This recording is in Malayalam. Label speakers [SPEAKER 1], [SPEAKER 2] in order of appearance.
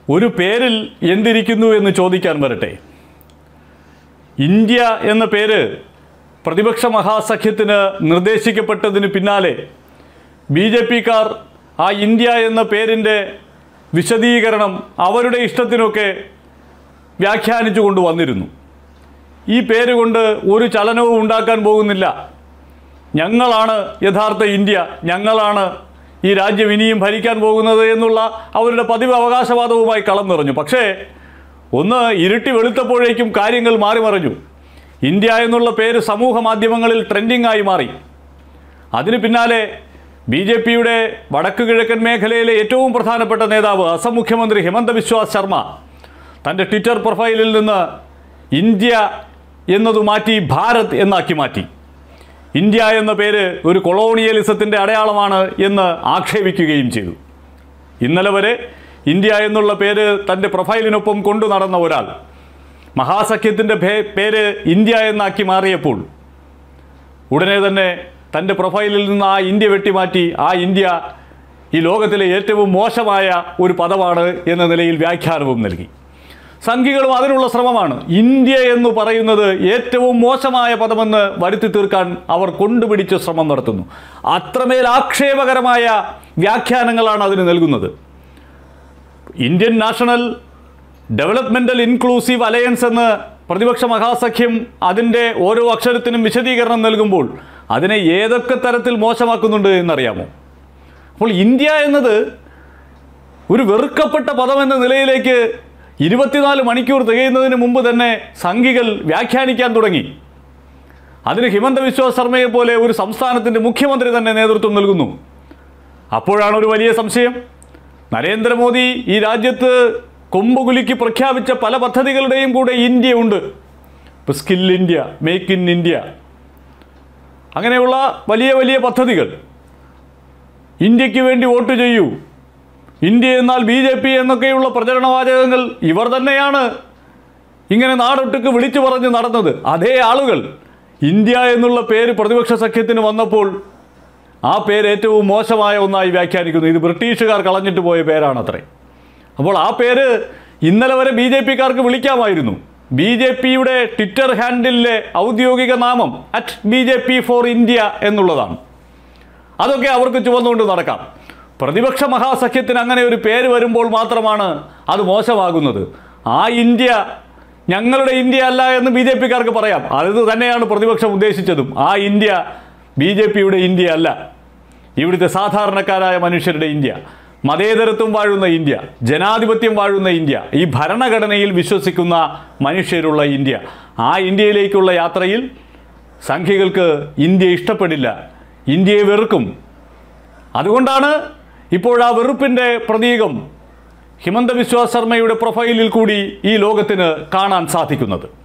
[SPEAKER 1] ഒരു പേരിൽ എന്തിരിക്കുന്നു എന്ന് ചോദിക്കാൻ വരട്ടെ ഇന്ത്യ എന്ന പേര് പ്രതിപക്ഷ മഹാസഖ്യത്തിന് നിർദ്ദേശിക്കപ്പെട്ടതിന് പിന്നാലെ ബി ജെ പിക്കാർ ആ ഇന്ത്യ എന്ന പേരിൻ്റെ വിശദീകരണം അവരുടെ ഇഷ്ടത്തിനൊക്കെ വ്യാഖ്യാനിച്ചു കൊണ്ടുവന്നിരുന്നു ഈ പേര് കൊണ്ട് ഒരു ചലനവും ഉണ്ടാക്കാൻ പോകുന്നില്ല ഞങ്ങളാണ് യഥാർത്ഥ ഇന്ത്യ ഞങ്ങളാണ് ഈ രാജ്യം ഇനിയും ഭരിക്കാൻ പോകുന്നത് എന്നുള്ള അവരുടെ പതിവ് അവകാശവാദവുമായി കളം നിറഞ്ഞു പക്ഷേ ഒന്ന് ഇരുട്ടി വെളുത്തപ്പോഴേക്കും കാര്യങ്ങൾ മാറി മറിഞ്ഞു ഇന്ത്യ എന്നുള്ള പേര് സമൂഹ മാധ്യമങ്ങളിൽ ട്രെൻഡിംഗ് ആയി മാറി അതിന് പിന്നാലെ ബി ജെ പിയുടെ വടക്ക് കിഴക്കൻ മേഖലയിലെ ഏറ്റവും പ്രധാനപ്പെട്ട നേതാവ് അസം മുഖ്യമന്ത്രി ഹിമന്ത ബിശ്വാസ് ശർമ്മ തൻ്റെ ട്വിറ്റർ പ്രൊഫൈലിൽ നിന്ന് ഇന്ത്യ എന്നത് മാറ്റി ഭാരത് എന്നാക്കി മാറ്റി ഇന്ത്യ എന്ന പേര് ഒരു കൊളോണിയലിസത്തിൻ്റെ അടയാളമാണ് എന്ന് ആക്ഷേപിക്കുകയും ചെയ്തു ഇന്നലെ വരെ ഇന്ത്യ എന്നുള്ള പേര് തൻ്റെ പ്രൊഫൈലിനൊപ്പം കൊണ്ടു നടന്ന ഒരാൾ മഹാസഖ്യത്തിൻ്റെ പേ- പേര് ഇന്ത്യ എന്നാക്കി മാറിയപ്പോൾ ഉടനെ തന്നെ തൻ്റെ പ്രൊഫൈലിൽ നിന്ന് ആ ഇന്ത്യ വെട്ടിമാറ്റി ആ ഇന്ത്യ ഈ ലോകത്തിലെ ഏറ്റവും മോശമായ ഒരു പദമാണ് എന്ന നിലയിൽ വ്യാഖ്യാനവും നൽകി സംഘികളും അതിനുള്ള ശ്രമമാണ് ഇന്ത്യ എന്ന് പറയുന്നത് ഏറ്റവും മോശമായ പദമെന്ന് വരുത്തി തീർക്കാൻ അവർ കൊണ്ടുപിടിച്ച് ശ്രമം നടത്തുന്നു അത്രമേൽ ആക്ഷേപകരമായ വ്യാഖ്യാനങ്ങളാണ് അതിന് നൽകുന്നത് Indian National Developmental Inclusive Alliance എന്ന് പ്രതിപക്ഷ മഹാസഖ്യം അതിൻ്റെ ഓരോ അക്ഷരത്തിനും വിശദീകരണം നൽകുമ്പോൾ അതിനെ ഏതൊക്കെ തരത്തിൽ മോശമാക്കുന്നുണ്ട് എന്നറിയാമോ അപ്പോൾ ഇന്ത്യ എന്നത് ഒരു വെറുക്കപ്പെട്ട പദം എന്ന നിലയിലേക്ക് ഇരുപത്തിനാല് മണിക്കൂർ തികയുന്നതിന് മുമ്പ് തന്നെ സംഘികൾ വ്യാഖ്യാനിക്കാൻ തുടങ്ങി അതിന് ഹിമന്ത ബിശ്വ ശർമ്മയെ പോലെ ഒരു സംസ്ഥാനത്തിൻ്റെ മുഖ്യമന്ത്രി തന്നെ നേതൃത്വം നൽകുന്നു അപ്പോഴാണ് ഒരു വലിയ സംശയം നരേന്ദ്രമോദി ഈ രാജ്യത്ത് കൊമ്പുകുലുക്കി പ്രഖ്യാപിച്ച പല പദ്ധതികളുടെയും കൂടെ ഇന്ത്യ ഉണ്ട് ഇപ്പോൾ skill India make in India അങ്ങനെയുള്ള വലിയ വലിയ പദ്ധതികൾ ഇന്ത്യക്ക് വേണ്ടി വോട്ട് ചെയ്യൂ ഇന്ത്യ എന്നാൽ ബി ജെ പി എന്നൊക്കെയുള്ള പ്രചരണവാചകങ്ങൾ ഇവർ തന്നെയാണ് ഇങ്ങനെ നാടൊട്ടുക്ക് വിളിച്ചു പറഞ്ഞ് നടന്നത് അതേ ആളുകൾ ഇന്ത്യ എന്നുള്ള പേര് പ്രതിപക്ഷ സഖ്യത്തിന് വന്നപ്പോൾ ആ പേര് ഏറ്റവും മോശമായ ഒന്നായി വ്യാഖ്യാനിക്കുന്നു ഇത് ബ്രിട്ടീഷുകാർ കളഞ്ഞിട്ട് പോയ പേരാണത്രേ അപ്പോൾ ആ പേര് ഇന്നലെ വരെ ബി ജെ പിക്കാർക്ക് വിളിക്കാമായിരുന്നു ബി ജെ പിയുടെ ട്വിറ്റർ ഹാൻഡിലെ ഔദ്യോഗിക നാമം at B J P for India എന്നുള്ളതാണ് അതൊക്കെ അവർക്ക് ചുവന്നുകൊണ്ട് നടക്കാം പ്രതിപക്ഷ മഹാസഖ്യത്തിന് അങ്ങനെ ഒരു പേര് വരുമ്പോൾ മാത്രമാണ് അത് മോശമാകുന്നത് ആ ഇന്ത്യ ഞങ്ങളുടെ ഇന്ത്യ അല്ല എന്ന് ബി ജെ പിക്കാർക്ക് പറയാം അത് തന്നെയാണ് പ്രതിപക്ഷം ഉദ്ദേശിച്ചതും ആ ഇന്ത്യ ബി ജെ പിയുടെ ഇന്ത്യ അല്ല ഇവിടുത്തെ സാധാരണക്കാരായ മനുഷ്യരുടെ ഇന്ത്യ മതേതരത്വം വാഴുന്ന ഇന്ത്യ ജനാധിപത്യം വാഴുന്ന ഇന്ത്യ ഈ ഭരണഘടനയിൽ വിശ്വസിക്കുന്ന മനുഷ്യരുള്ള ഇന്ത്യ ആ ഇന്ത്യയിലേക്കുള്ള യാത്രയിൽ സംഖ്യകൾക്ക് ഇന്ത്യ ഇഷ്ടപ്പെടില്ല ഇന്ത്യയെ വെറുക്കും അതുകൊണ്ടാണ് ഇപ്പോൾ ആ വെറുപ്പിൻ്റെ പ്രതീകം ഹിമന്ത ബിശ്വ ശർമ്മയുടെ പ്രൊഫൈലിൽ കൂടി ഈ ലോകത്തിന് കാണാൻ സാധിക്കുന്നത്